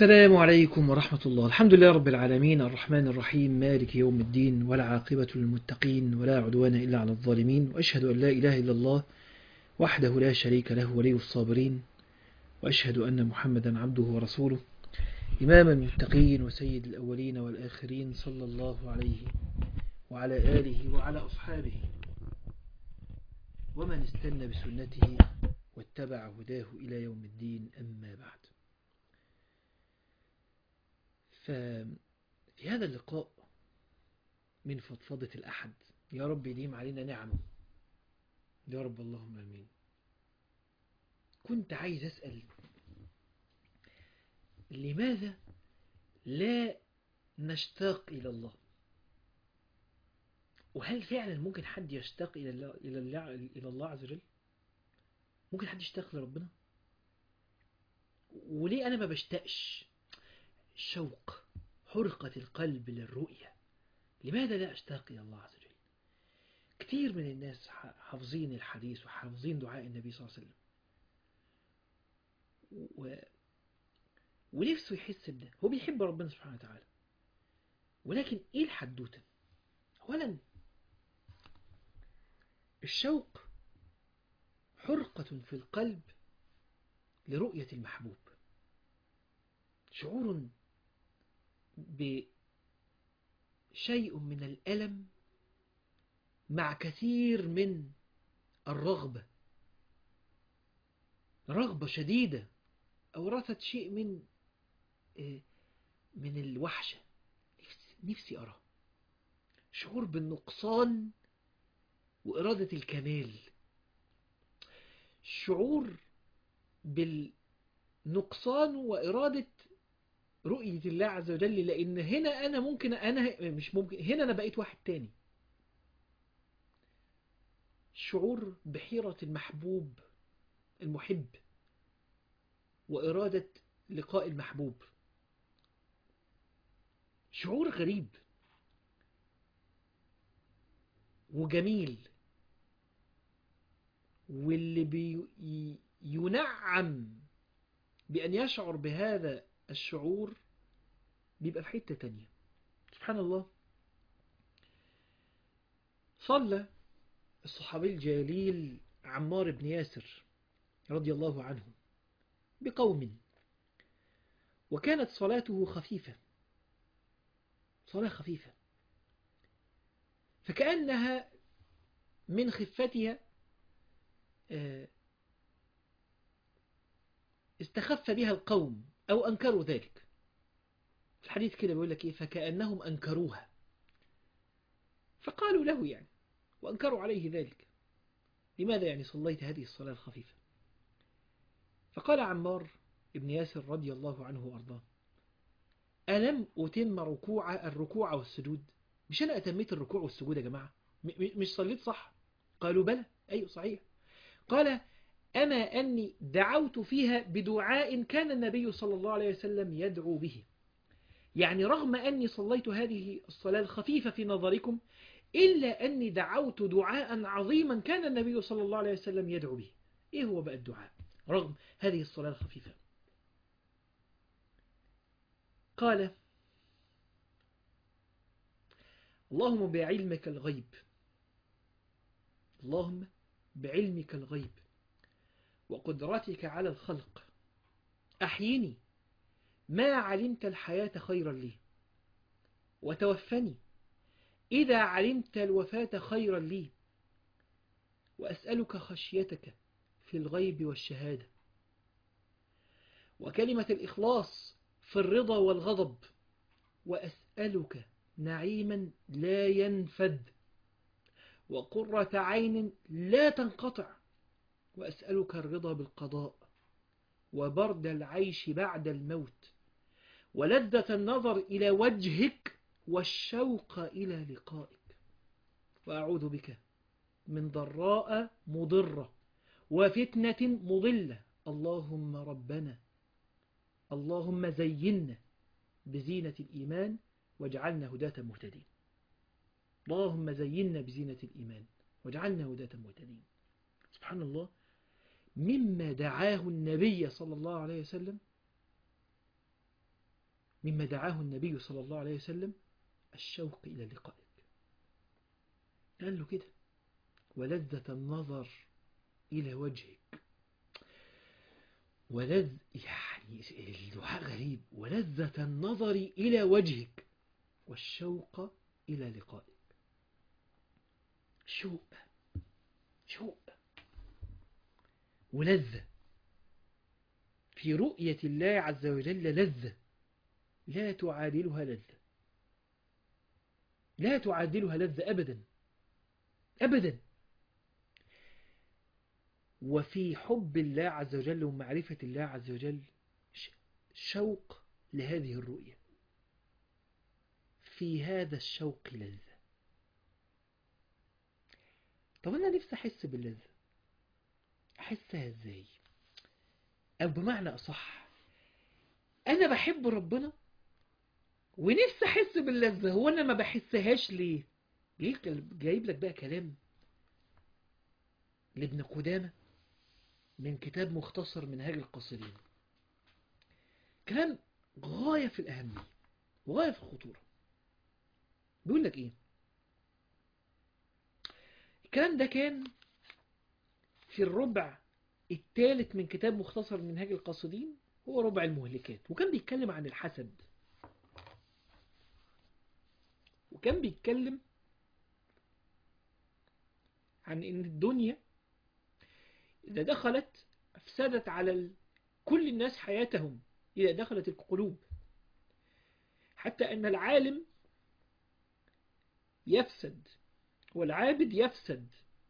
السلام عليكم ورحمة الله الحمد لله رب العالمين الرحمن الرحيم مالك يوم الدين ولا عاقبة للمتقين ولا عدوان إلا على الظالمين وأشهد أن لا إله إلا الله وحده لا شريك له ولي الصابرين وأشهد أن محمدا عبده ورسوله إمام المتقين وسيد الأولين والآخرين صلى الله عليه وعلى آله وعلى أصحابه ومن استنى بسنته واتبع هداه إلى يوم الدين أما بعد ففي هذا اللقاء من فضفضة الأحد يا رب يديم علينا نعمه يا رب اللهم أمين كنت عايز أسأل لماذا لا نشتاق إلى الله وهل فعلا ممكن حد يشتاق إلى الله, إلى الله, إلى الله عز وجل ممكن حد يشتاق لربنا وليه أنا ما بشتاقش شوق حرقة القلب للرؤية لماذا لا أشتاق إلى الله عز وجل كثير من الناس حافظين الحديث وحافظين دعاء النبي صلى الله عليه وسلم و... ونفسه يحس بده هو بيحب ربنا سبحانه وتعالى ولكن ايه الحدوتة اولا الشوق حرقة في القلب لرؤية المحبوب شعور بشيء من الألم مع كثير من الرغبة رغبة شديدة أورثت شيء من من الوحشة نفسي, نفسي أرى شعور بالنقصان وإرادة الكمال شعور بالنقصان وإرادة رؤية الله عز وجل لأن هنا أنا ممكن أنا مش ممكن هنا أنا بقيت واحد تاني شعور بحيرة المحبوب المحب وإرادة لقاء المحبوب شعور غريب وجميل واللي بينعم بأن يشعر بهذا الشعور بيبقى في حتة تانية سبحان الله صلى الصحابي الجليل عمار بن ياسر رضي الله عنه بقوم وكانت صلاته خفيفة صلاة خفيفة فكأنها من خفتها استخف بها القوم أو أنكروا ذلك الحديث كده بيقول لك إيه فكأنهم أنكروها فقالوا له يعني وأنكروا عليه ذلك لماذا يعني صليت هذه الصلاة الخفيفة فقال عمار ابن ياسر رضي الله عنه وأرضاه ألم أتم ركوع الركوع والسجود مش أنا أتميت الركوع والسجود يا جماعة مش صليت صح قالوا بلى أي صحيح قال أما أني دعوت فيها بدعاء كان النبي صلى الله عليه وسلم يدعو به يعني رغم أني صليت هذه الصلاة الخفيفة في نظركم إلا أني دعوت دعاء عظيما كان النبي صلى الله عليه وسلم يدعو به إيه هو بقى الدعاء رغم هذه الصلاة الخفيفة قال اللهم بعلمك الغيب اللهم بعلمك الغيب وقدرتك على الخلق أحيني ما علمت الحياة خيرا لي وتوفني إذا علمت الوفاة خيرا لي وأسألك خشيتك في الغيب والشهادة وكلمة الإخلاص في الرضا والغضب وأسألك نعيما لا ينفد وقرة عين لا تنقطع وأسألك الرضا بالقضاء وبرد العيش بعد الموت ولذة النظر إلى وجهك والشوق إلى لقائك وأعوذ بك من ضراء مضرة وفتنة مضلة اللهم ربنا اللهم زينا بزينة الإيمان واجعلنا هداة مهتدين اللهم زينا بزينة الإيمان واجعلنا هداة مهتدين سبحان الله مما دعاه النبي صلى الله عليه وسلم مما دعاه النبي صلى الله عليه وسلم الشوق إلى لقائك قال له كده ولذة النظر إلى وجهك ولذ يعني الدعاء غريب ولذة النظر إلى وجهك والشوق إلى لقائك شوق شوق ولذة في رؤية الله عز وجل لذة لا تعادلها لذة لا تعادلها لذة أبدا أبدا وفي حب الله عز وجل ومعرفة الله عز وجل شوق لهذه الرؤية في هذا الشوق لذة طب أنا نفسي أحس باللذة أحسها إزاي أو بمعنى أصح أنا بحب ربنا ونفسي أحس باللذة هو أنا ما بحسهاش ليه جايب لك بقى كلام لابن قدامة من كتاب مختصر منهاج القاصرين كلام غاية في الأهمية وغاية في الخطورة بيقول لك إيه الكلام ده كان في الربع الثالث من كتاب مختصر منهاج القاصدين هو ربع المهلكات وكان بيتكلم عن الحسد وكان بيتكلم عن ان الدنيا اذا دخلت افسدت على كل الناس حياتهم اذا دخلت القلوب حتى ان العالم يفسد والعابد يفسد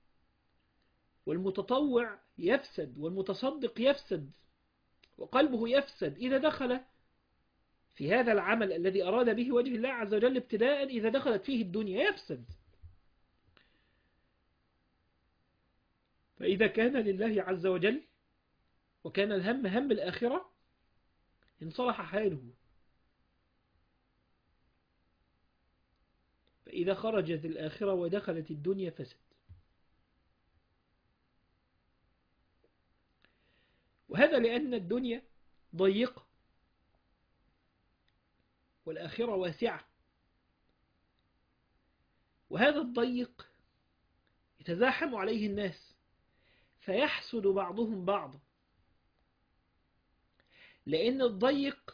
والمتطوع يفسد والمتصدق يفسد وقلبه يفسد إذا دخل في هذا العمل الذي أراد به وجه الله عز وجل ابتداء إذا دخلت فيه الدنيا يفسد فإذا كان لله عز وجل وكان الهم هم الآخرة انصلح حاله فإذا خرجت الآخرة ودخلت الدنيا فسد وهذا لأن الدنيا ضيقة والآخرة واسعة وهذا الضيق يتزاحم عليه الناس فيحسد بعضهم بعضا لأن الضيق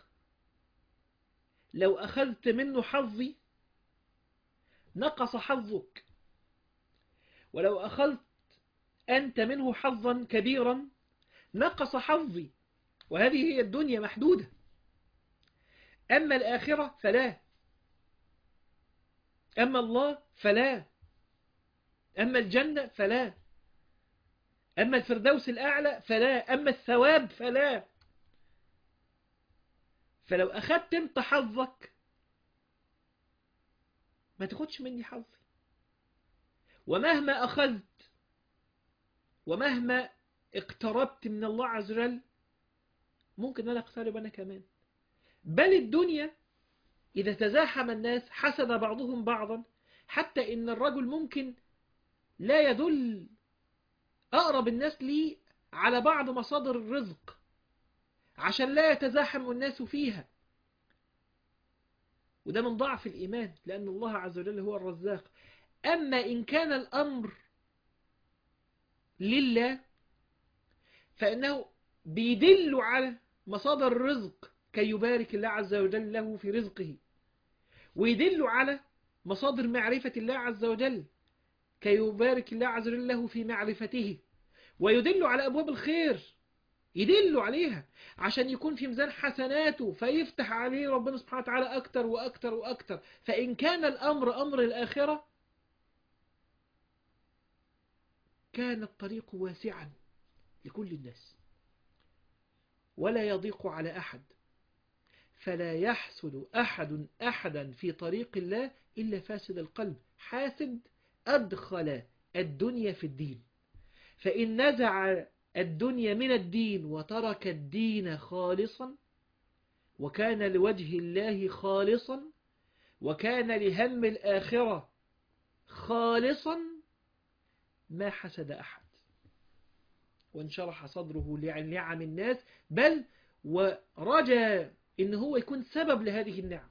لو أخذت منه حظي نقص حظك ولو أخذت أنت منه حظا كبيرا نقص حظي وهذه هي الدنيا محدودة أما الآخرة فلا أما الله فلا أما الجنة فلا أما الفردوس الأعلى فلا أما الثواب فلا فلو أخذت انت حظك ما تاخدش مني حظي ومهما أخذت ومهما اقتربت من الله عز وجل ممكن أنا أقترب أنا كمان بل الدنيا إذا تزاحم الناس حسد بعضهم بعضا حتى إن الرجل ممكن لا يدل أقرب الناس لي على بعض مصادر الرزق عشان لا يتزاحم الناس فيها وده من ضعف الإيمان لأن الله عز وجل هو الرزاق أما إن كان الأمر لله فإنه بيدل على مصادر الرزق كي يبارك الله عز وجل له في رزقه ويدل على مصادر معرفة الله عز وجل كي يبارك الله عز وجل له في معرفته ويدل على أبواب الخير يدل عليها عشان يكون في ميزان حسناته فيفتح عليه ربنا سبحانه وتعالى أكتر وأكتر وأكتر فإن كان الأمر أمر الآخرة كان الطريق واسعا لكل الناس ولا يضيق على أحد فلا يحسد أحد أحدا في طريق الله إلا فاسد القلب حاسد أدخل الدنيا في الدين فإن نزع الدنيا من الدين وترك الدين خالصا وكان لوجه الله خالصا وكان لهم الآخرة خالصا ما حسد أحد وانشرح صدره لنعم الناس بل ورجى إن هو يكون سبب لهذه النعم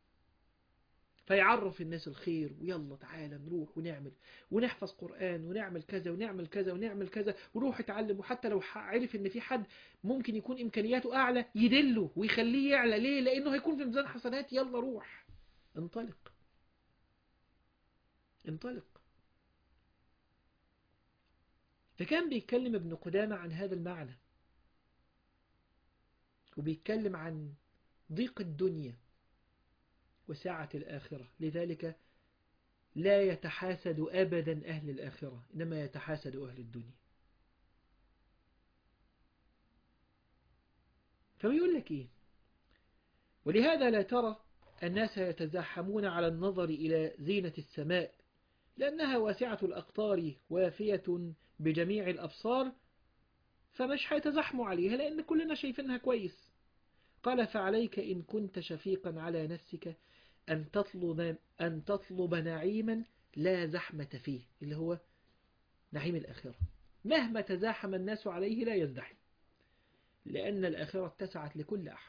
فيعرف الناس الخير ويلا تعالى نروح ونعمل ونحفظ قرآن ونعمل كذا ونعمل كذا ونعمل كذا وروح اتعلم وحتى لو عرف ان في حد ممكن يكون امكانياته اعلى يدله ويخليه يعلى ليه لانه هيكون في ميزان حسنات يلا روح انطلق انطلق فكان بيتكلم ابن قدامة عن هذا المعنى وبيتكلم عن ضيق الدنيا وسعة الآخرة لذلك لا يتحاسد أبدا أهل الآخرة إنما يتحاسد أهل الدنيا فبيقول لك إيه ولهذا لا ترى الناس يتزاحمون على النظر إلى زينة السماء لأنها واسعة الأقطار وافية بجميع الأبصار فمش هيتزحموا عليها لأن كلنا شايفينها كويس قال فعليك إن كنت شفيقا على نفسك أن تطلب, أن تطلب نعيما لا زحمة فيه اللي هو نعيم الآخرة مهما تزاحم الناس عليه لا يزدحم لأن الآخرة اتسعت لكل أحد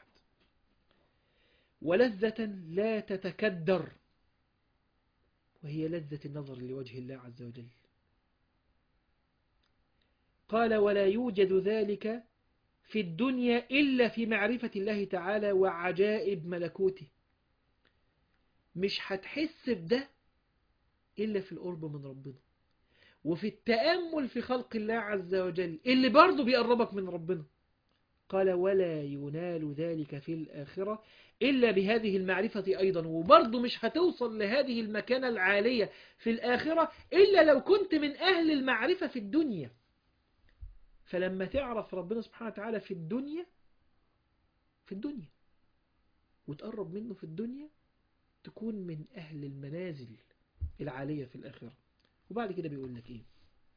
ولذة لا تتكدر وهي لذة النظر لوجه الله عز وجل قال ولا يوجد ذلك في الدنيا إلا في معرفة الله تعالى وعجائب ملكوته مش هتحس بده إلا في القرب من ربنا وفي التأمل في خلق الله عز وجل اللي برضه بيقربك من ربنا قال ولا ينال ذلك في الآخرة إلا بهذه المعرفة أيضا وبرضه مش هتوصل لهذه المكانة العالية في الآخرة إلا لو كنت من أهل المعرفة في الدنيا فلما تعرف ربنا سبحانه وتعالى في الدنيا في الدنيا وتقرب منه في الدنيا تكون من أهل المنازل العالية في الآخرة وبعد كده بيقول لك إيه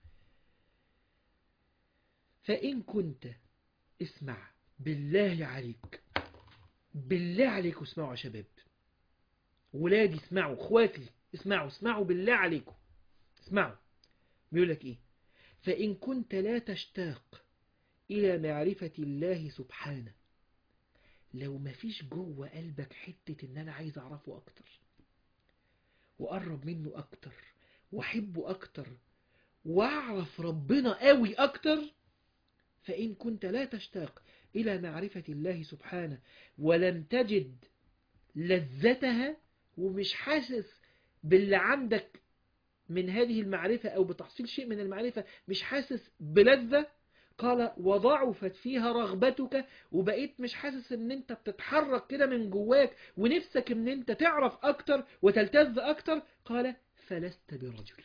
فإن كنت اسمع بالله عليك بالله عليكم اسمعوا يا شباب ولادي اسمعوا اخواتي اسمعوا اسمعوا بالله عليكم اسمعوا بيقول لك ايه فإن كنت لا تشتاق إلى معرفة الله سبحانه لو ما فيش جوه قلبك حتة إن أنا عايز أعرفه أكتر وأقرب منه أكتر وأحبه أكتر وأعرف ربنا قوي أكتر فإن كنت لا تشتاق إلى معرفة الله سبحانه ولم تجد لذتها ومش حاسس باللي عندك من هذه المعرفة أو بتحصيل شيء من المعرفة مش حاسس بلذة قال وضعفت فيها رغبتك وبقيت مش حاسس ان انت بتتحرك كده من جواك ونفسك ان انت تعرف اكتر وتلتذ اكتر قال فلست برجل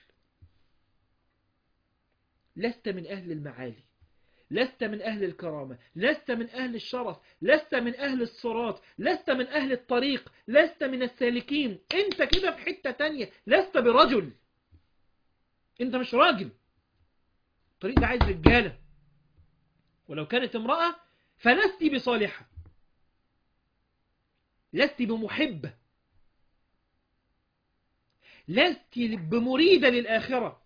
لست من اهل المعالي لست من أهل الكرامة لست من أهل الشرف لست من أهل الصراط لست من أهل الطريق لست من السالكين أنت كده في حتة تانية لست برجل أنت مش راجل الطريق ده عايز رجالة ولو كانت امرأة فلست بصالحة لست بمحبة لست بمريدة للآخرة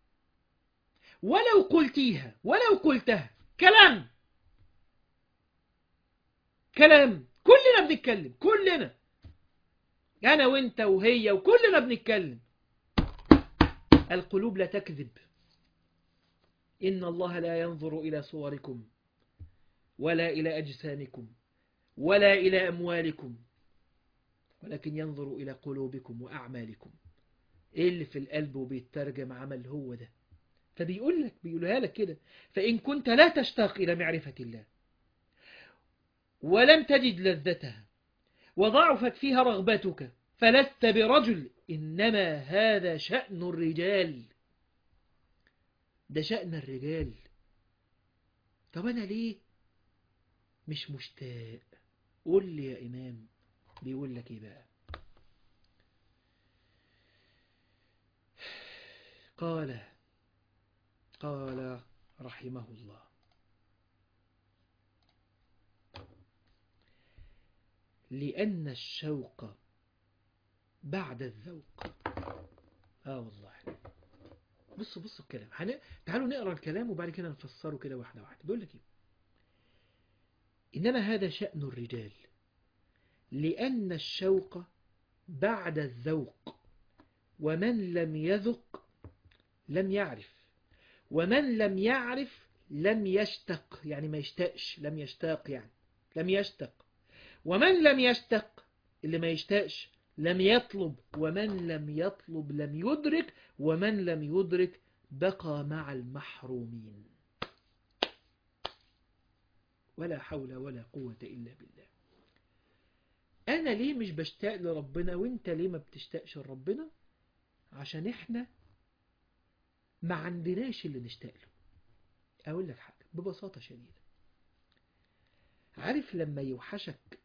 ولو قلتيها ولو قلتها كلام كلام كلنا بنتكلم كلنا أنا وإنت وهي وكلنا بنتكلم القلوب لا تكذب إن الله لا ينظر إلى صوركم ولا إلى أجسامكم ولا إلى أموالكم ولكن ينظر إلى قلوبكم وأعمالكم إيه اللي في القلب وبيترجم عمل هو ده فبيقول لك بيقولها لك كده فإن كنت لا تشتاق إلى معرفة الله ولم تجد لذتها وضعفت فيها رغبتك فلست برجل إنما هذا شأن الرجال ده شأن الرجال طب أنا ليه مش مشتاق قول لي يا إمام بيقول لك إيه بقى قال قال رحمه الله لأن الشوق بعد الذوق آه والله بصوا بصوا الكلام هن... تعالوا نقرأ الكلام وبعد كده نفسره كده واحدة واحدة بيقول لك إيه إنما هذا شأن الرجال لأن الشوق بعد الذوق ومن لم يذق لم يعرف ومن لم يعرف لم يشتق يعني ما يشتاقش لم يشتاق يعني لم يشتق ومن لم يشتق اللي ما يشتاقش لم يطلب ومن لم يطلب لم يدرك ومن لم يدرك بقى مع المحرومين ولا حول ولا قوة إلا بالله أنا ليه مش بشتاق لربنا وإنت ليه ما بتشتاقش لربنا عشان إحنا ما عندناش اللي نشتاق له أقول لك حاجة ببساطة شديدة عارف لما يوحشك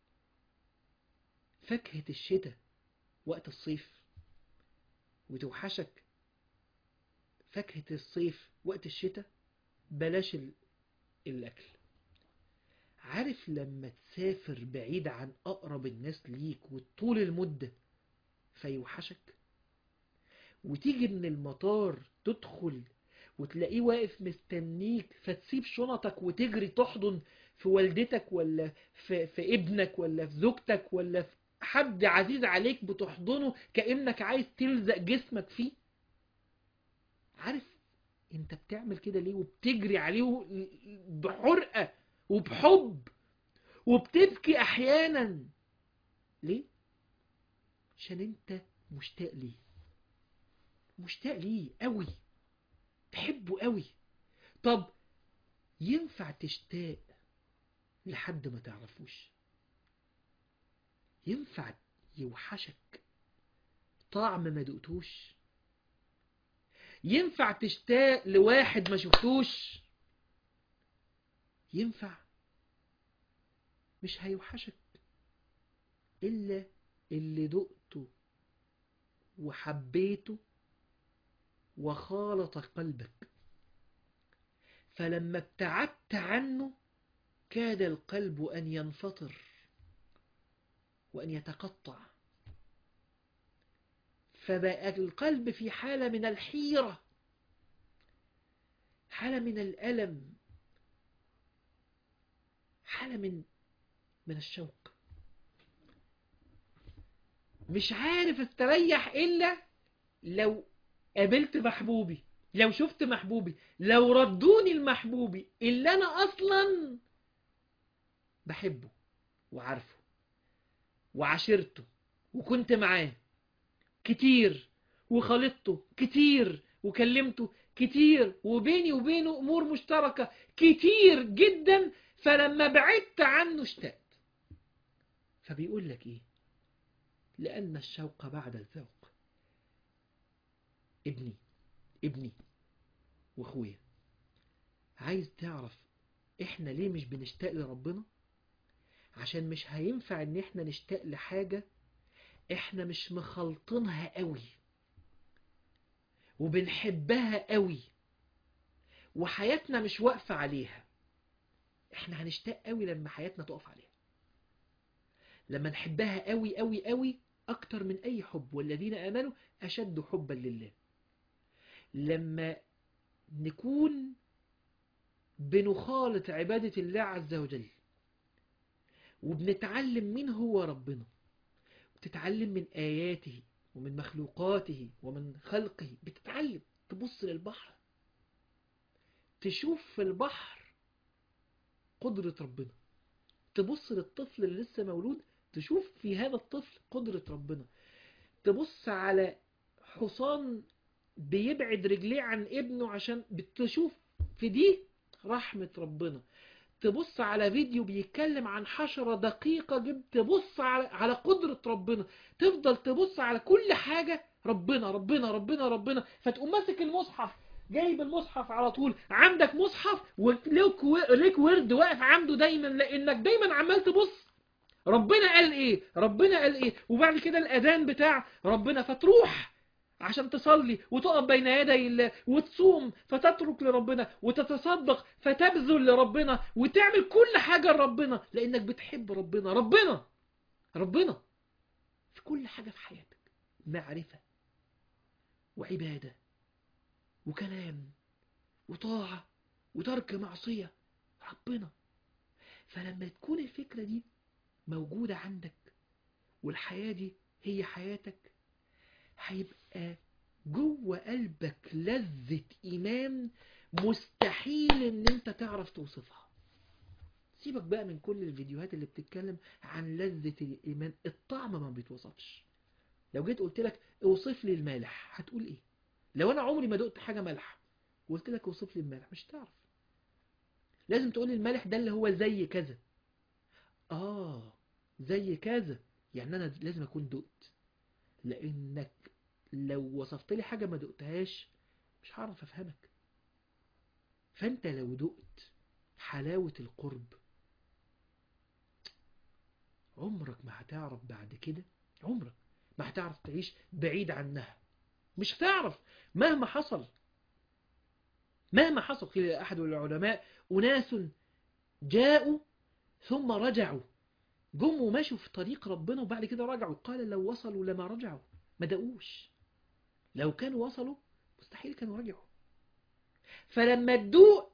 فاكهة الشتاء وقت الصيف وتوحشك فاكهة الصيف وقت الشتاء بلاش الأكل عارف لما تسافر بعيد عن أقرب الناس ليك وطول المدة فيوحشك وتيجي من المطار تدخل وتلاقيه واقف مستنيك فتسيب شنطك وتجري تحضن في والدتك ولا في, في ابنك ولا في زوجتك ولا في حد عزيز عليك بتحضنه كأنك عايز تلزق جسمك فيه عارف انت بتعمل كده ليه وبتجري عليه بحرقة وبحب وبتبكي احيانا ليه عشان انت مشتاق ليه مشتاق ليه قوي تحبه قوي طب ينفع تشتاق لحد ما تعرفوش ينفع يوحشك طعم ما دقتوش ينفع تشتاق لواحد ما شفتوش ينفع مش هيوحشك إلا اللي دقته وحبيته وخالط قلبك فلما ابتعدت عنه كاد القلب أن ينفطر وأن يتقطع فبقى القلب في حالة من الحيرة حالة من الألم حالة من من الشوق مش عارف استريح إلا لو قابلت محبوبي لو شفت محبوبي لو ردوني المحبوبي اللي أنا أصلا بحبه وعارفه وعاشرته وكنت معاه كتير وخلطته كتير وكلمته كتير وبيني وبينه أمور مشتركة كتير جدا فلما بعدت عنه اشتقت فبيقول لك ايه لأن الشوق بعد الذوق ابني ابني واخويا عايز تعرف احنا ليه مش بنشتاق لربنا عشان مش هينفع ان احنا نشتاق لحاجة احنا مش مخلطينها قوي وبنحبها قوي وحياتنا مش واقفة عليها احنا هنشتاق قوي لما حياتنا تقف عليها لما نحبها قوي قوي قوي اكتر من اي حب والذين امنوا اشد حبا لله لما نكون بنخالط عبادة الله عز وجل وبنتعلم مين هو ربنا بتتعلم من آياته ومن مخلوقاته ومن خلقه بتتعلم تبص للبحر تشوف في البحر قدرة ربنا تبص للطفل اللي لسه مولود تشوف في هذا الطفل قدرة ربنا تبص على حصان بيبعد رجليه عن ابنه عشان بتشوف في دي رحمة ربنا تبص على فيديو بيتكلم عن حشرة دقيقة جدا تبص على, على قدرة ربنا تفضل تبص على كل حاجة ربنا ربنا ربنا ربنا فتقوم ماسك المصحف جايب المصحف على طول عندك مصحف وليك ورد واقف عنده دايما لانك دايما عمال تبص ربنا قال ايه ربنا قال ايه وبعد كده الاذان بتاع ربنا فتروح عشان تصلي وتقف بين يدي الله وتصوم فتترك لربنا وتتصدق فتبذل لربنا وتعمل كل حاجة لربنا لأنك بتحب ربنا ربنا ربنا في كل حاجة في حياتك معرفة وعبادة وكلام وطاعة وترك معصية ربنا فلما تكون الفكرة دي موجودة عندك والحياة دي هي حياتك هيبقى جوه قلبك لذة إيمان مستحيل إن أنت تعرف توصفها سيبك بقى من كل الفيديوهات اللي بتتكلم عن لذة الإيمان الطعم ما بيتوصفش لو جيت قلت لك اوصف لي المالح هتقول ايه لو انا عمري ما دقت حاجة مالحة وقلت لك اوصف لي المالح مش تعرف لازم تقول لي المالح ده اللي هو زي كذا اه زي كذا يعني انا لازم اكون دقت لانك لو وصفت لي حاجة ما دقتهاش مش هعرف افهمك فانت لو دقت حلاوة القرب عمرك ما هتعرف بعد كده عمرك ما هتعرف تعيش بعيد عنها مش هتعرف مهما حصل مهما حصل قيل أحد العلماء أناس جاءوا ثم رجعوا جم ومشوا في طريق ربنا وبعد كده رجعوا قال لو وصلوا لما رجعوا ما دقوش لو كانوا وصلوا مستحيل كانوا رجعوا فلما تدوق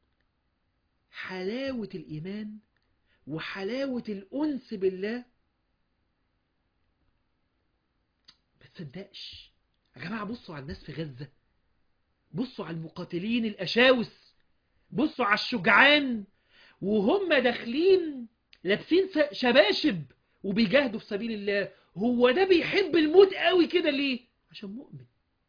حلاوة الإيمان وحلاوة الأنس بالله ما تصدقش يا جماعة بصوا على الناس في غزة بصوا على المقاتلين الأشاوس بصوا على الشجعان وهم داخلين لابسين شباشب وبيجاهدوا في سبيل الله هو ده بيحب الموت قوي كده ليه عشان مؤمن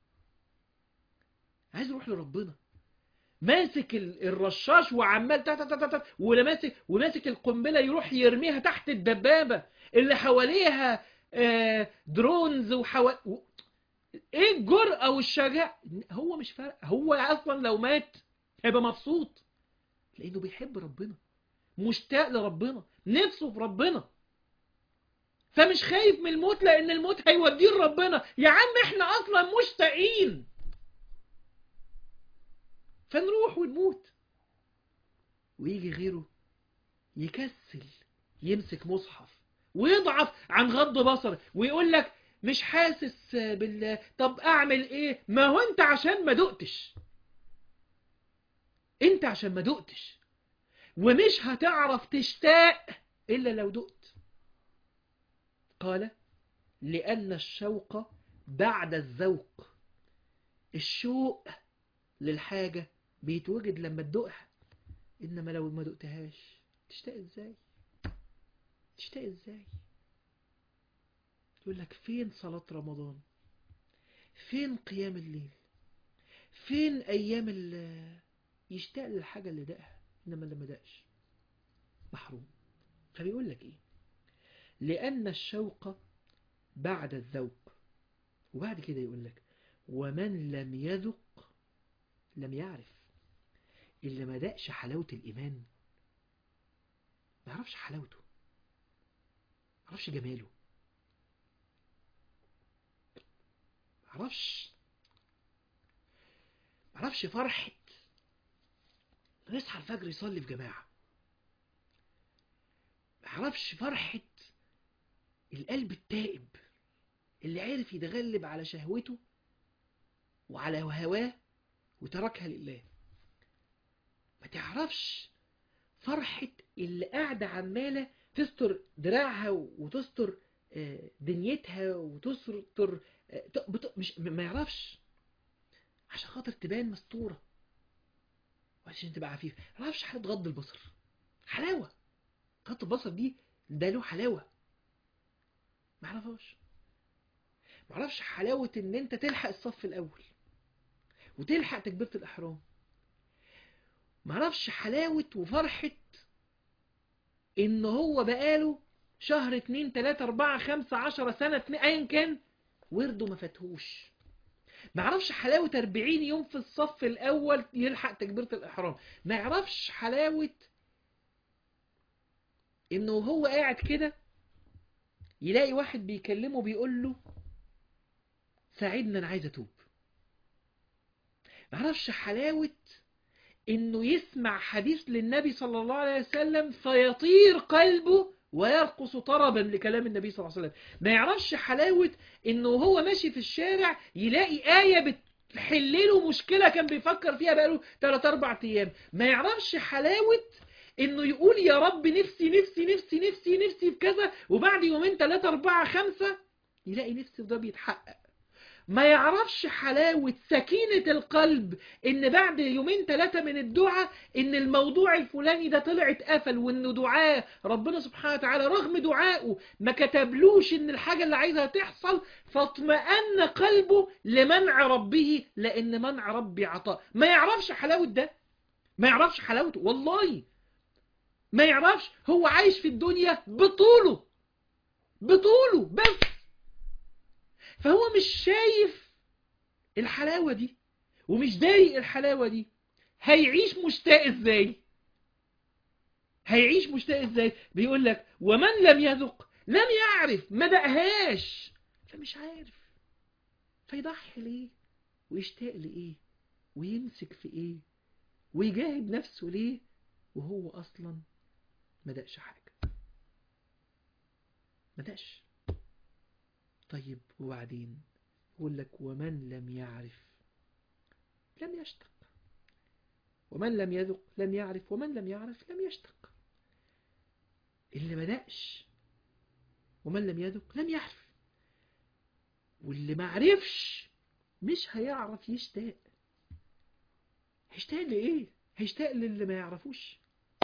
عايز يروح لربنا ماسك الرشاش وعمال تا تا تا تا ولا ماسك وماسك القنبله يروح يرميها تحت الدبابه اللي حواليها درونز وحوا ايه الجرأة والشجاعة هو مش فارق هو اصلا لو مات هيبقى مبسوط لانه بيحب ربنا مشتاق لربنا نفسه في ربنا فمش خايف من الموت لان الموت هيوديه لربنا يا عم احنا اصلا مشتاقين فنروح ونموت ويجي غيره يكسل يمسك مصحف ويضعف عن غض بصر ويقول لك مش حاسس بالله طب اعمل ايه ما هو انت عشان ما دقتش انت عشان ما دقتش ومش هتعرف تشتاق الا لو دقت قال لان الشوق بعد الذوق الشوق للحاجة بيتوجد لما تدوقها انما لو ما دقتهاش تشتاق ازاي تشتاق ازاي يقول لك فين صلاة رمضان فين قيام الليل فين ايام اللي يشتاق للحاجة اللي دقها انما اللي ما دقش محروم فبيقول لك ايه لان الشوق بعد الذوق وبعد كده يقول لك ومن لم يذق لم يعرف اللي ما دقش حلاوة الإيمان ما يعرفش حلاوته ما يعرفش جماله ما يعرفش ما يعرفش فرحة يصحى الفجر يصلي في جماعة ما يعرفش فرحة القلب التائب اللي عرف يتغلب على شهوته وعلى هواه وتركها لله ما تعرفش فرحة اللي قاعدة عمالة تستر دراعها وتستر دنيتها وتستر مش ما يعرفش عشان خاطر تبان مستورة وعشان تبقى عفيف ما يعرفش حاجة غض البصر حلاوة غض البصر دي ده له حلاوة ما يعرفهاش ما يعرفش حلاوة ان انت تلحق الصف الاول وتلحق تكبيرة الإحرام معرفش حلاوة وفرحة إن هو بقاله شهر اتنين تلاتة أربعة خمسة عشرة سنة اتنين أيا كان ورده ما فاتهوش معرفش حلاوة أربعين يوم في الصف الأول يلحق تكبيرة الإحرام ما يعرفش حلاوة إنه هو قاعد كده يلاقي واحد بيكلمه بيقول له ساعدنا أنا عايز أتوب معرفش حلاوة انه يسمع حديث للنبي صلى الله عليه وسلم فيطير قلبه ويرقص طربا لكلام النبي صلى الله عليه وسلم ما يعرفش حلاوة انه هو ماشي في الشارع يلاقي آية بتحل له مشكلة كان بيفكر فيها بقاله 3 4 ايام ما يعرفش حلاوة انه يقول يا رب نفسي نفسي نفسي نفسي نفسي في كذا وبعد يومين ثلاثة أربعة خمسة يلاقي نفسه ده بيتحقق ما يعرفش حلاوة سكينة القلب ان بعد يومين ثلاثة من الدعاء ان الموضوع الفلاني ده طلع اتقفل وانه دعاء ربنا سبحانه وتعالى رغم دعائه ما كتبلوش ان الحاجة اللي عايزها تحصل فاطمأن قلبه لمنع ربه لان منع ربي عطاء ما يعرفش حلاوة ده ما يعرفش حلاوته والله ما يعرفش هو عايش في الدنيا بطوله بطوله بس فهو مش شايف الحلاوة دي ومش دايق الحلاوة دي هيعيش مشتاق ازاي هيعيش مشتاق ازاي بيقول لك ومن لم يذق لم يعرف ما دقهاش فمش عارف فيضحي ليه ويشتاق لإيه ويمسك في إيه ويجاهد نفسه ليه وهو أصلا ما دقش حاجة ما دقش طيب وبعدين يقول لك ومن لم يعرف لم يشتق ومن لم يذق لم يعرف ومن لم يعرف لم يشتق اللي ما دقش ومن لم يذق لم يعرف واللي ما عرفش مش هيعرف يشتاق هيشتاق لإيه هيشتاق للي ما يعرفوش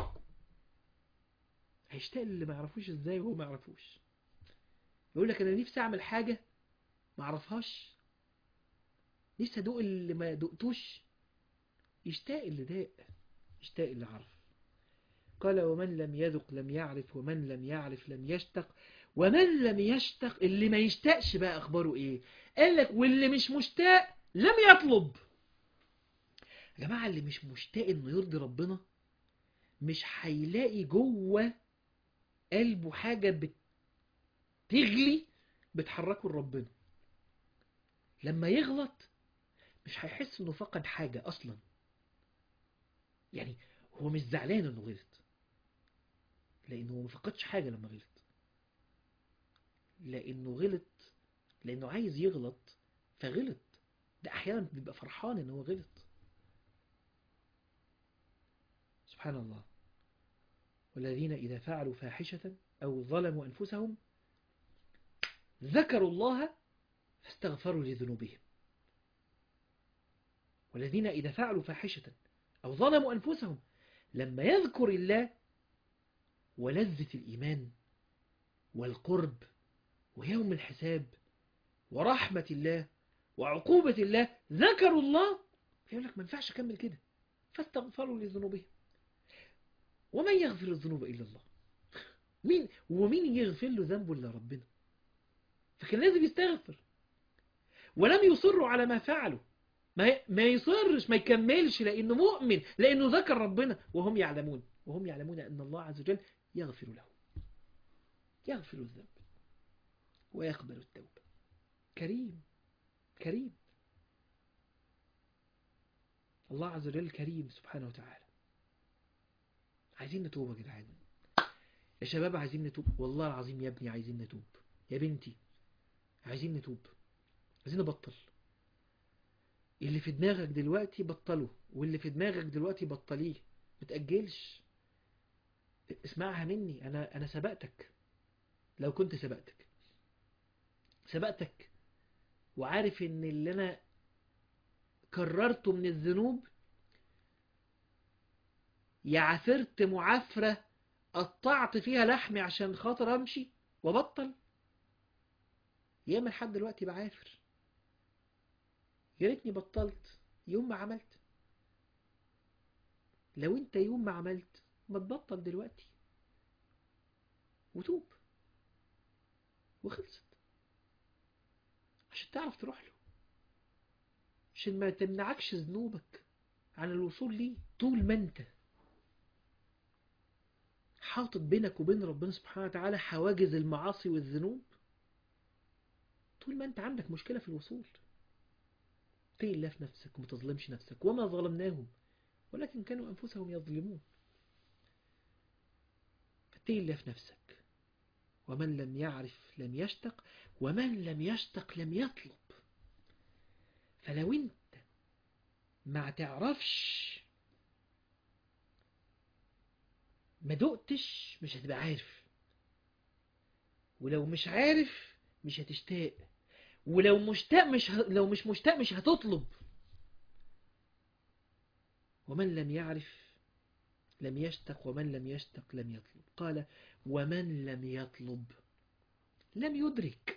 هيشتاق للي ما يعرفوش ازاي وهو ما يعرفوش يقول لك انا نفسي اعمل حاجة ما اعرفهاش نفسي ادوق اللي ما دقتوش يشتاق اللي داق يشتاق اللي عرف قال ومن لم يذق لم يعرف ومن لم يعرف لم يشتق ومن لم يشتق اللي ما يشتاقش بقى اخباره ايه قال لك واللي مش مشتاق لم يطلب يا جماعة اللي مش مشتاق انه يرضي ربنا مش هيلاقي جوه قلبه حاجة بتغلي بتحركه لربنا لما يغلط مش هيحس انه فقد حاجة اصلا يعني هو مش زعلان انه غلط لانه ما فقدش حاجة لما غلط لانه غلط لانه عايز يغلط فغلط ده احيانا بيبقى فرحان ان هو غلط سبحان الله والذين إذا فعلوا فاحشة أو ظلموا أنفسهم ذكروا الله فاستغفروا لذنوبهم والذين إذا فعلوا فاحشة أو ظلموا أنفسهم لما يذكر الله ولذة الإيمان والقرب ويوم الحساب ورحمة الله وعقوبة الله ذكروا الله فيقول لك ما ينفعش أكمل كده فاستغفروا لذنوبهم ومن يغفر الذنوب إلا الله مين ومين يغفر له ذنبه إلا ربنا فكان لازم يستغفر ولم يصروا على ما فعلوا ما ما يصرش ما يكملش لأنه مؤمن لأنه ذكر ربنا وهم يعلمون وهم يعلمون أن الله عز وجل يغفر له يغفر الذنب ويقبل التوبة كريم كريم الله عز وجل كريم سبحانه وتعالى عايزين نتوب يا جدعان يا شباب عايزين نتوب والله العظيم يا ابني عايزين نتوب يا بنتي عايزين نتوب عايزين نبطل اللي في دماغك دلوقتي بطله واللي في دماغك دلوقتي بطليه متأجلش اسمعها مني انا انا سبقتك لو كنت سبقتك سبقتك وعارف ان اللي انا كررته من الذنوب يا عثرت معفرة قطعت فيها لحمي عشان خاطر امشي وبطل ياما لحد دلوقتي بعافر يا ريتني بطلت يوم ما عملت لو انت يوم ما عملت ما تبطل دلوقتي وتوب وخلصت عشان تعرف تروح له عشان ما تمنعكش ذنوبك عن الوصول ليه طول ما انت حاطط بينك وبين ربنا سبحانه وتعالى حواجز المعاصي والذنوب طول ما انت عندك مشكلة في الوصول اتقي الله في نفسك وما تظلمش نفسك وما ظلمناهم ولكن كانوا أنفسهم يظلمون فاتقي الله في نفسك ومن لم يعرف لم يشتق ومن لم يشتق لم يطلب فلو انت ما تعرفش ما دقتش مش هتبقى عارف ولو مش عارف مش هتشتاق ولو مشتاق مش ه... لو مش مشتاق مش هتطلب ومن لم يعرف لم يشتق ومن لم يشتق لم يطلب قال ومن لم يطلب لم يدرك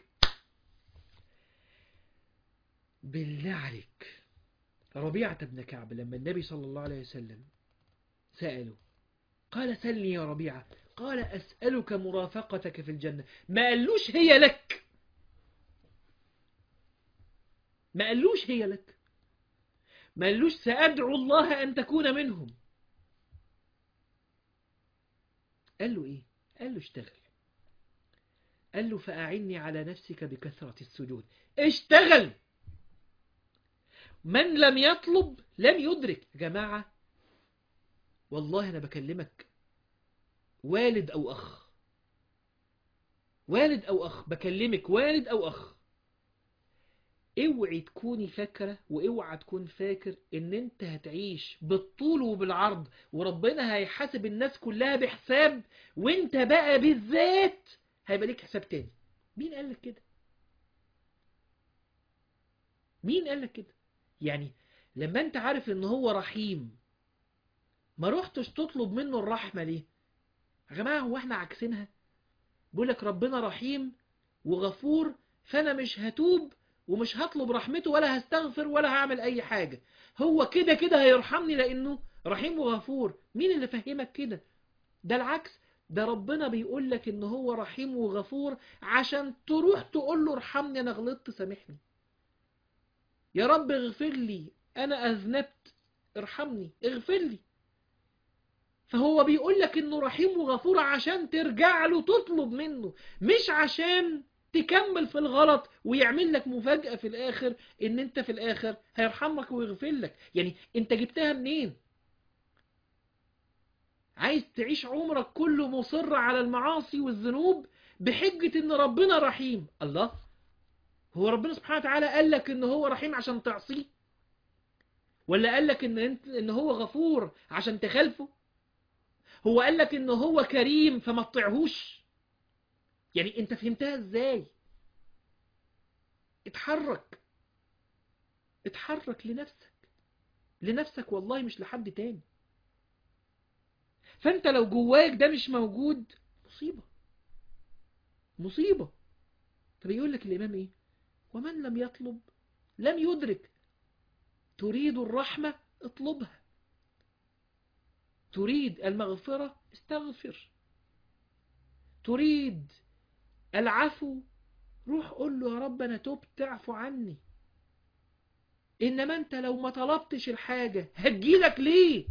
بالله عليك ربيعة بن كعب لما النبي صلى الله عليه وسلم سأله قال سلني يا ربيعة قال أسألك مرافقتك في الجنة ما قالوش هي لك ما قالوش هي لك ما قالوش سأدعو الله أن تكون منهم قال له إيه قال له اشتغل قال له فأعني على نفسك بكثرة السجود اشتغل من لم يطلب لم يدرك يا جماعة والله أنا بكلمك والد أو أخ والد أو أخ بكلمك والد أو أخ اوعي تكوني فاكرة واوعى تكون فاكر ان انت هتعيش بالطول وبالعرض وربنا هيحاسب الناس كلها بحساب وانت بقى بالذات هيبقى ليك حساب تاني مين قال لك كده مين قال لك كده يعني لما انت عارف ان هو رحيم ما رحتش تطلب منه الرحمة ليه يا جماعة هو احنا عكسينها بيقول لك ربنا رحيم وغفور فانا مش هتوب ومش هطلب رحمته ولا هستغفر ولا هعمل اي حاجة هو كده كده هيرحمني لانه رحيم وغفور مين اللي فهمك كده ده العكس ده ربنا بيقول لك ان هو رحيم وغفور عشان تروح تقول له ارحمني انا غلطت سامحني يا رب اغفر لي انا اذنبت ارحمني اغفر لي فهو بيقول لك انه رحيم وغفور عشان ترجع له تطلب منه مش عشان تكمل في الغلط ويعمل لك مفاجأة في الاخر ان انت في الاخر هيرحمك ويغفر لك يعني انت جبتها منين عايز تعيش عمرك كله مصر على المعاصي والذنوب بحجة ان ربنا رحيم الله هو ربنا سبحانه وتعالى قال لك ان هو رحيم عشان تعصيه ولا قال لك ان انت ان هو غفور عشان تخالفه هو قال لك ان هو كريم فما تطيعهوش يعني انت فهمتها ازاي اتحرك اتحرك لنفسك لنفسك والله مش لحد تاني فانت لو جواك ده مش موجود مصيبة مصيبة طب يقول لك الامام ايه ومن لم يطلب لم يدرك تريد الرحمة اطلبها تريد المغفرة استغفر تريد العفو روح قول له يا رب انا تبت اعفو عني انما انت لو ما طلبتش الحاجة هتجيلك ليه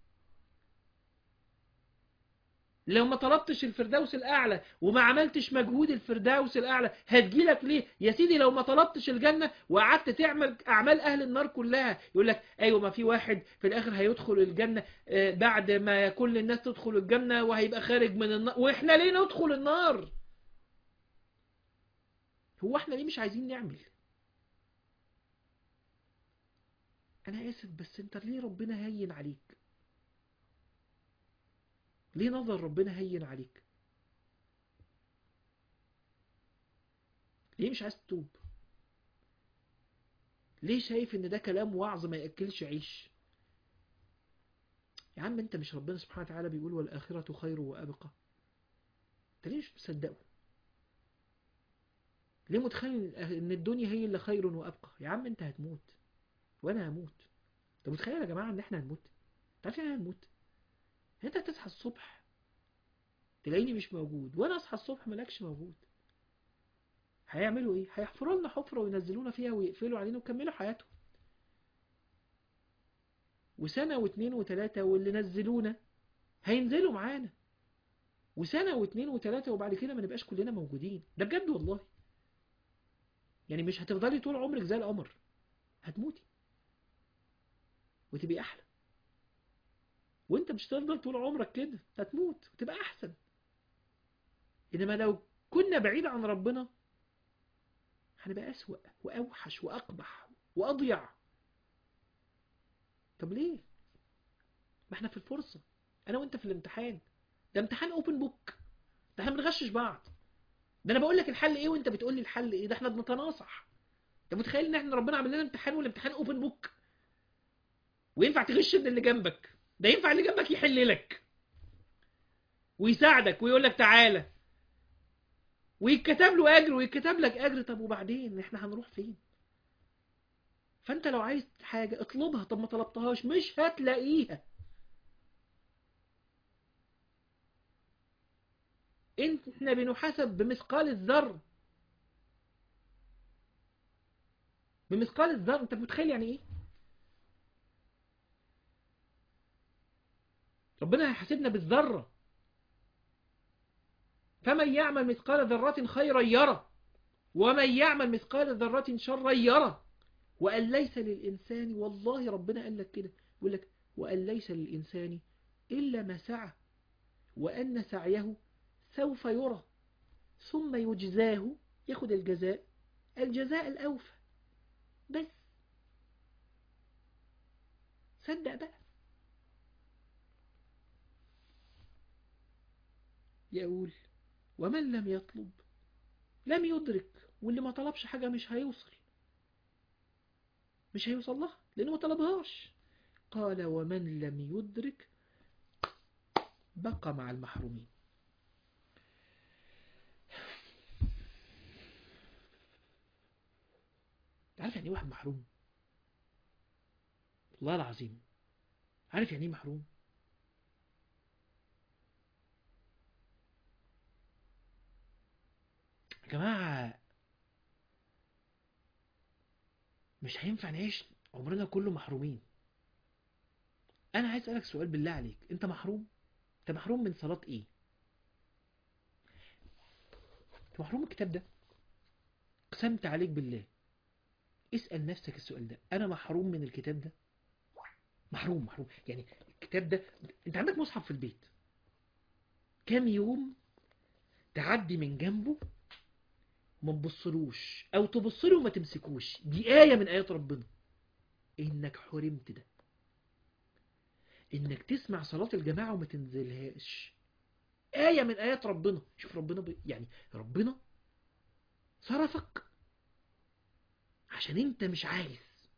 لو ما طلبتش الفردوس الأعلى وما عملتش مجهود الفردوس الأعلى هتجيلك ليه يا سيدي لو ما طلبتش الجنة وقعدت تعمل أعمال أهل النار كلها يقول لك أيوة ما في واحد في الآخر هيدخل الجنة بعد ما كل الناس تدخل الجنة وهيبقى خارج من النار وإحنا ليه ندخل النار هو إحنا ليه مش عايزين نعمل أنا آسف بس أنت ليه ربنا هين عليك ليه نظر ربنا هين عليك ليه مش عايز تتوب ليه شايف ان ده كلام وعظ ما يأكلش عيش يا عم انت مش ربنا سبحانه وتعالى بيقول والآخرة خير وأبقى انت ليه مش مصدقه ليه متخيل ان الدنيا هي اللي خير وأبقى يا عم انت هتموت وانا هموت انت متخيل يا جماعة ان احنا هنموت تعرف يعني هنموت انت تصحى الصبح تلاقيني مش موجود وانا اصحى الصبح ملاكش موجود هيعملوا ايه هيحفروا لنا حفرة وينزلونا فيها ويقفلوا علينا ويكملوا حياتهم وسنة واثنين وثلاثة واللي نزلونا هينزلوا معانا وسنة واثنين وثلاثة وبعد كده ما نبقاش كلنا موجودين ده بجد والله يعني مش هتفضلي طول عمرك زي القمر هتموتي وتبقي احلى وانت مش هتفضل طول عمرك كده هتموت وتبقى احسن انما لو كنا بعيد عن ربنا هنبقى اسوأ واوحش واقبح واضيع طب ليه ما احنا في الفرصة انا وانت في الامتحان ده امتحان اوبن بوك ده احنا بنغشش بعض ده انا بقول لك الحل ايه وانت بتقول لي الحل ايه ده احنا بنتناصح انت متخيل ان احنا ربنا عامل لنا امتحان والامتحان اوبن بوك وينفع تغش من اللي جنبك ده ينفع اللي جنبك يحل لك ويساعدك ويقول لك تعالى ويتكتب له اجر ويتكتب لك اجر طب وبعدين احنا هنروح فين فانت لو عايز حاجة اطلبها طب ما طلبتهاش مش هتلاقيها احنا بنحاسب بمثقال الذر بمثقال الذر انت متخيل يعني ايه ربنا هيحاسبنا بالذرة فمن يعمل مثقال ذرة خيرا يرى ومن يعمل مثقال ذرة شرا يرى وأن ليس للإنسان والله ربنا قال لك كده يقول لك وأن ليس للإنسان إلا ما سعى وأن سعيه سوف يرى ثم يجزاه ياخد الجزاء الجزاء الأوفى بس صدق بقى يقول ومن لم يطلب لم يدرك واللي ما طلبش حاجة مش هيوصل مش هيوصل لها لأنه ما طلبهاش قال ومن لم يدرك بقى مع المحرومين عارف يعني ايه واحد محروم والله العظيم عارف يعني ايه محروم يا جماعة مش هينفع نعيش عمرنا كله محرومين انا عايز اسألك سؤال بالله عليك انت محروم انت محروم من صلاة ايه انت محروم من الكتاب ده قسمت عليك بالله اسأل نفسك السؤال ده انا محروم من الكتاب ده محروم محروم يعني الكتاب ده انت عندك مصحف في البيت كام يوم تعدي من جنبه ما تبصلوش او تبصله وما تمسكوش دي آية من آيات ربنا انك حرمت ده انك تسمع صلاة الجماعة وما تنزلهاش آية من آيات ربنا شوف ربنا ب... يعني ربنا صرفك عشان انت مش عايز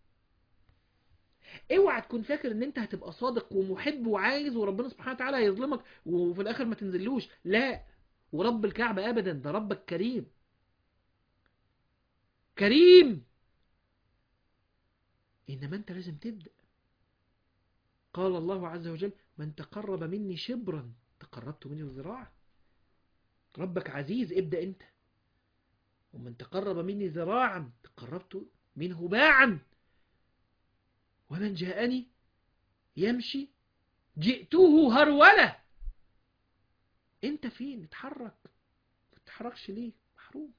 اوعى تكون فاكر ان انت هتبقى صادق ومحب وعايز وربنا سبحانه وتعالى هيظلمك وفي الاخر ما تنزلوش لا ورب الكعبة ابدا ده ربك كريم كريم انما انت لازم تبدأ قال الله عز وجل من تقرب مني شبرا تقربت منه ذراعا ربك عزيز ابدأ انت ومن تقرب مني ذراعا تقربت منه باعا ومن جاءني يمشي جئته هرولة انت فين اتحرك ما تتحركش ليه محروم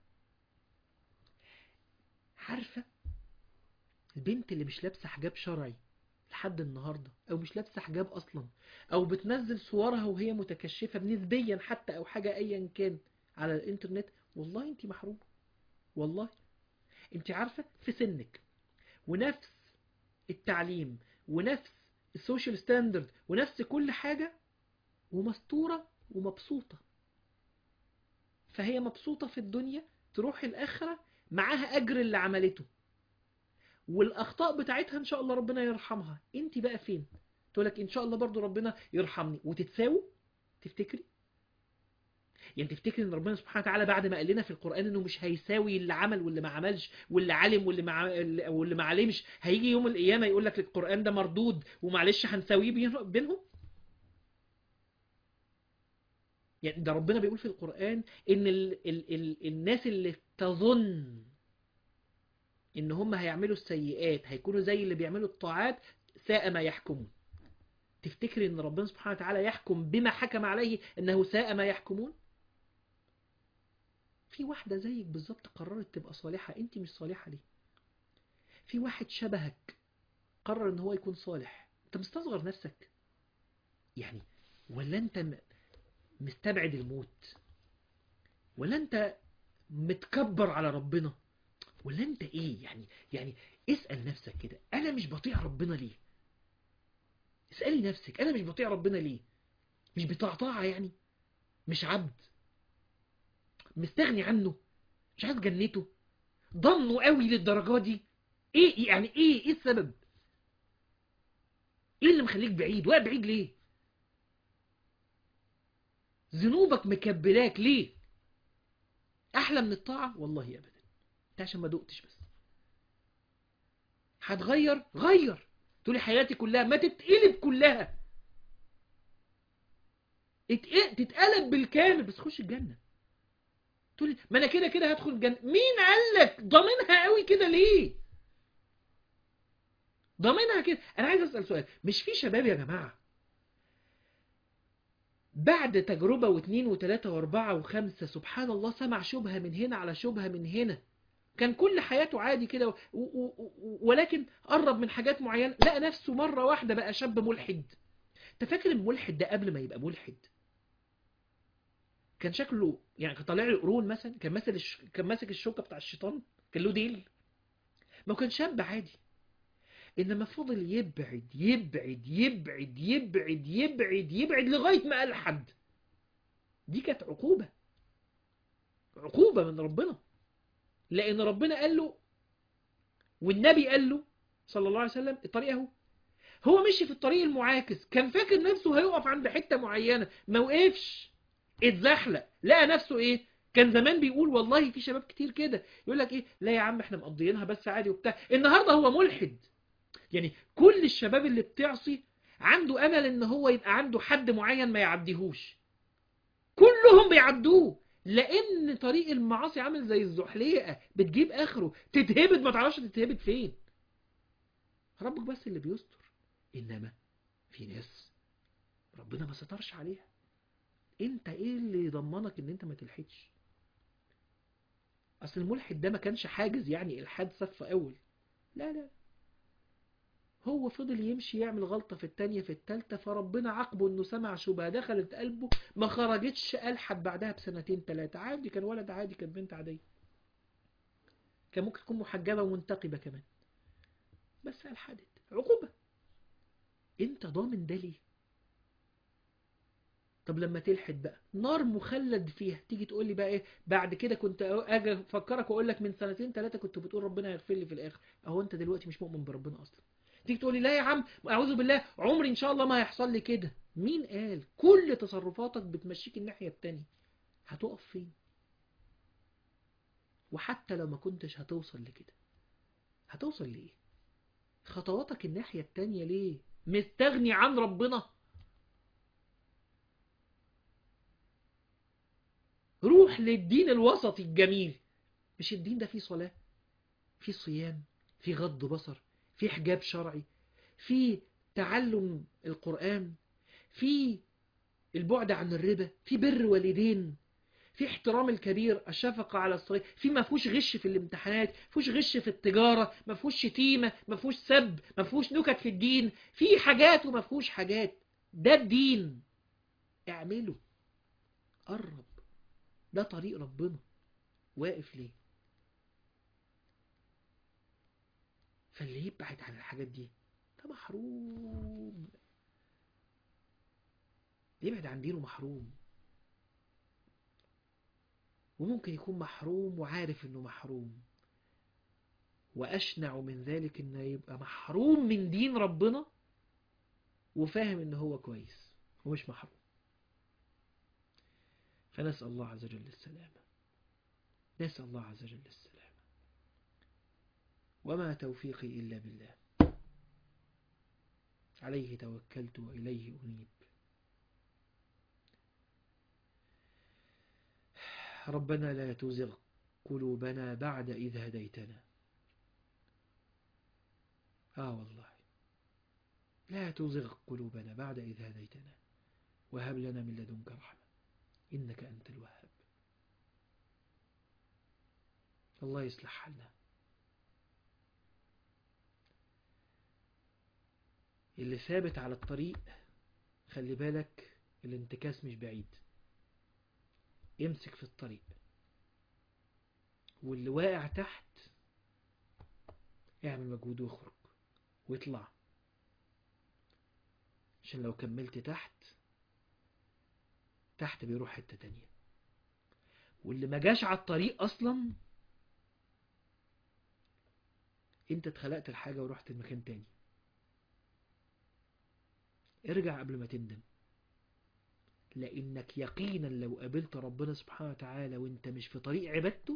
عارفة البنت اللي مش لابسة حجاب شرعي لحد النهاردة او مش لابسة حجاب اصلا او بتنزل صورها وهي متكشفة نسبيا حتى او حاجة ايا كان على الانترنت والله انت محرومة والله انت عارفة في سنك ونفس التعليم ونفس السوشيال ستاندرد ونفس كل حاجة ومستورة ومبسوطة فهي مبسوطة في الدنيا تروح الآخرة معاها أجر اللي عملته والأخطاء بتاعتها إن شاء الله ربنا يرحمها انت بقى فين تقولك إن شاء الله برضو ربنا يرحمني وتتساوي تفتكري يعني تفتكر ان ربنا سبحانه وتعالى بعد ما قال لنا في القرآن انه مش هيساوي اللي عمل واللي ما عملش واللي علم واللي ما واللي ما علمش هيجي يوم القيامة يقول لك القرآن ده مردود ومعلش هنساويه بينهم يعني ده ربنا بيقول في القرآن ان ال ال ال الناس اللي تظن ان هم هيعملوا السيئات هيكونوا زي اللي بيعملوا الطاعات ساء ما يحكمون تفتكر ان ربنا سبحانه وتعالى يحكم بما حكم عليه انه ساء ما يحكمون في واحدة زيك بالظبط قررت تبقى صالحة انت مش صالحة ليه في واحد شبهك قرر ان هو يكون صالح انت مستصغر نفسك يعني ولا انت مستبعد الموت ولا انت متكبر على ربنا ولا انت ايه يعني يعني اسأل نفسك كده انا مش بطيع ربنا ليه اسألي نفسك انا مش بطيع ربنا ليه مش بتاع طاعة يعني مش عبد مستغني عنه مش عايز جنته ضمنه قوي للدرجة دي ايه يعني ايه ايه السبب ايه اللي مخليك بعيد واقع بعيد ليه ذنوبك مكبلاك ليه احلى من الطاعة والله ابدا انت عشان ما دقتش بس هتغير غير تقولي حياتي كلها ما تتقلب كلها اتق- تتقلب بالكامل بس خش الجنة تقولي ما انا كده كده هدخل الجنة مين قالك ضامنها قوي كده ليه ضامنها كده انا عايز اسال سؤال مش في شباب يا جماعه بعد تجربه واثنين وثلاثه واربعه وخمسه سبحان الله سمع شبهه من هنا على شبهه من هنا كان كل حياته عادي كده و- و- و- ولكن قرب من حاجات معينه لقى نفسه مره واحده بقى شاب ملحد انت فاكر الملحد ده قبل ما يبقى ملحد كان شكله يعني كان طالع له قرون مثلا كان ماسك الش... كان ماسك الشوكه بتاع الشيطان كان له ديل ما هو كان شاب عادي انما فضل يبعد يبعد يبعد يبعد يبعد يبعد لغايه ما الحد دي كانت عقوبه عقوبه من ربنا لان ربنا قال له والنبي قال له صلى الله عليه وسلم الطريق اهو هو مشي في الطريق المعاكس كان فاكر نفسه هيقف عند حته معينه ما وقفش اتزحلق لقى نفسه ايه كان زمان بيقول والله في شباب كتير كده يقول لك ايه لا يا عم احنا مقضيينها بس عادي وبتاع النهارده هو ملحد يعني كل الشباب اللي بتعصي عنده امل ان هو يبقى عنده حد معين ما يعديهوش كلهم بيعدوه لان طريق المعاصي عامل زي الزحليقه بتجيب اخره تتهبد ما تعرفش تتهبد فين ربك بس اللي بيستر انما في ناس ربنا ما سترش عليها انت ايه اللي يضمنك ان انت ما تلحدش اصل الملحد ده ما كانش حاجز يعني الحاد صف اول لا لا هو فضل يمشي يعمل غلطة في التانية في التالتة فربنا عاقبه انه سمع شبهة دخلت قلبه ما خرجتش ألحد بعدها بسنتين تلاتة عادي كان ولد عادي كان بنت عادية كان ممكن تكون محجبة ومنتقبة كمان بس ألحدت عقوبة انت ضامن ده ليه طب لما تلحد بقى نار مخلد فيها تيجي تقول لي بقى ايه بعد كده كنت اجي افكرك واقول لك من سنتين ثلاثه كنت بتقول ربنا يغفر لي في الاخر اهو انت دلوقتي مش مؤمن بربنا اصلا تيجي تقول لي لا يا عم اعوذ بالله عمري ان شاء الله ما هيحصل لي كده مين قال كل تصرفاتك بتمشيك الناحيه التانية هتقف فين وحتى لو ما كنتش هتوصل لكده هتوصل لايه خطواتك الناحيه التانية ليه مستغني عن ربنا روح للدين الوسطي الجميل مش الدين ده فيه صلاة فيه صيام فيه غض بصر فيه حجاب شرعي فيه تعلم القرآن فيه البعد عن الربا فيه بر والدين في احترام الكبير الشفقة على الصغير في ما فيهوش غش في الامتحانات ما فيهوش غش في التجارة ما فيهوش شتيمة ما فيهوش سب ما فيهوش نكت في الدين في حاجات وما فيهوش حاجات ده الدين اعمله قرب ده طريق ربنا واقف ليه فاللي يبعد عن الحاجات دي ده محروم يبعد عن دينه محروم وممكن يكون محروم وعارف انه محروم واشنع من ذلك انه يبقى محروم من دين ربنا وفاهم ان هو كويس ومش محروم فنسأل الله عز وجل السلامة نسأل الله عز وجل السلامة وما توفيقي إلا بالله عليه توكلت وإليه أنيب ربنا لا تزغ قلوبنا بعد إذ هديتنا آه والله لا تزغ قلوبنا بعد إذ هديتنا وهب لنا من لدنك رحمة إنك أنت الوهاب الله يصلح حالنا اللي ثابت على الطريق خلي بالك الانتكاس مش بعيد امسك في الطريق واللي واقع تحت اعمل مجهود واخرج واطلع عشان لو كملت تحت تحت بيروح حتة تانية واللي ما جاش على الطريق أصلا انت اتخلقت الحاجة ورحت المكان تاني ارجع قبل ما تندم لأنك يقينا لو قابلت ربنا سبحانه وتعالى وانت مش في طريق عبادته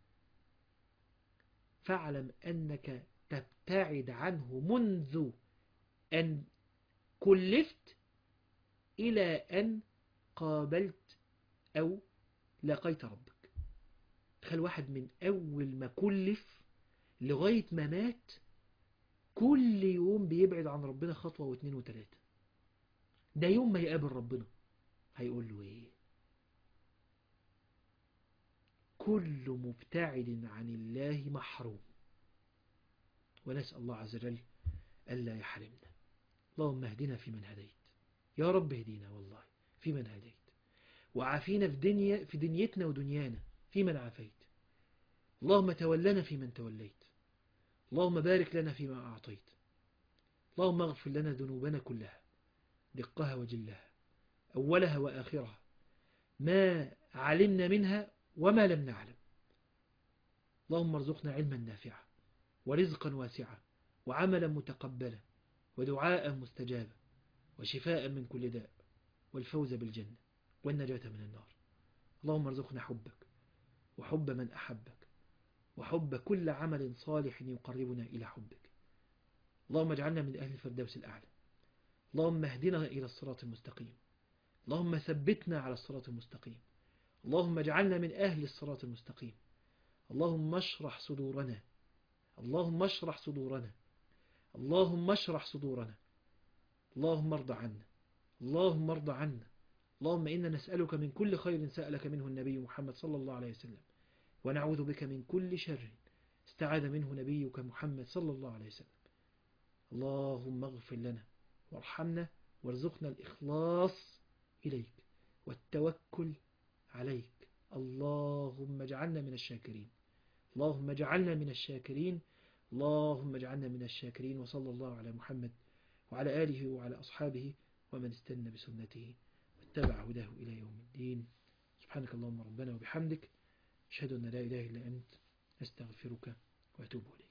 فاعلم أنك تبتعد عنه منذ أن كلفت إلى أن قابلت أو لقيت ربك تخيل واحد من أول ما كلف لغاية ما مات كل يوم بيبعد عن ربنا خطوة واثنين وثلاثة ده يوم ما يقابل ربنا هيقول له ايه كل مبتعد عن الله محروم ونسأل الله عز وجل ألا يحرمنا اللهم اهدنا فيمن هديت يا رب اهدينا والله فيمن هديت وعافينا في دنيا في دنيتنا ودنيانا فيمن عافيت اللهم تولنا فيمن توليت اللهم بارك لنا فيما أعطيت اللهم اغفر لنا ذنوبنا كلها دقها وجلها أولها وآخرها ما علمنا منها وما لم نعلم اللهم ارزقنا علما نافعا ورزقا واسعا وعملا متقبلا ودعاء مستجابا وشفاء من كل داء والفوز بالجنة والنجاة من النار اللهم ارزقنا حبك وحب من أحبك وحب كل عمل صالح يقربنا إلى حبك اللهم اجعلنا من أهل الفردوس الأعلى اللهم اهدنا إلى الصراط المستقيم اللهم ثبتنا على الصراط المستقيم اللهم اجعلنا من أهل الصراط المستقيم اللهم اشرح صدورنا اللهم اشرح صدورنا اللهم اشرح صدورنا اللهم ارض عنا اللهم ارض عنا اللهم إنا نسألك من كل خير سألك منه النبي محمد صلى الله عليه وسلم ونعوذ بك من كل شر استعاذ منه نبيك محمد صلى الله عليه وسلم اللهم اغفر لنا وارحمنا وارزقنا الإخلاص إليك والتوكل عليك اللهم اجعلنا من الشاكرين اللهم اجعلنا من الشاكرين اللهم اجعلنا من الشاكرين وصلى الله على محمد وعلى آله وعلى أصحابه ومن استنى بسنته واتبع هداه إلى يوم الدين سبحانك اللهم ربنا وبحمدك أشهد أن لا إله إلا أنت أستغفرك وأتوب إليك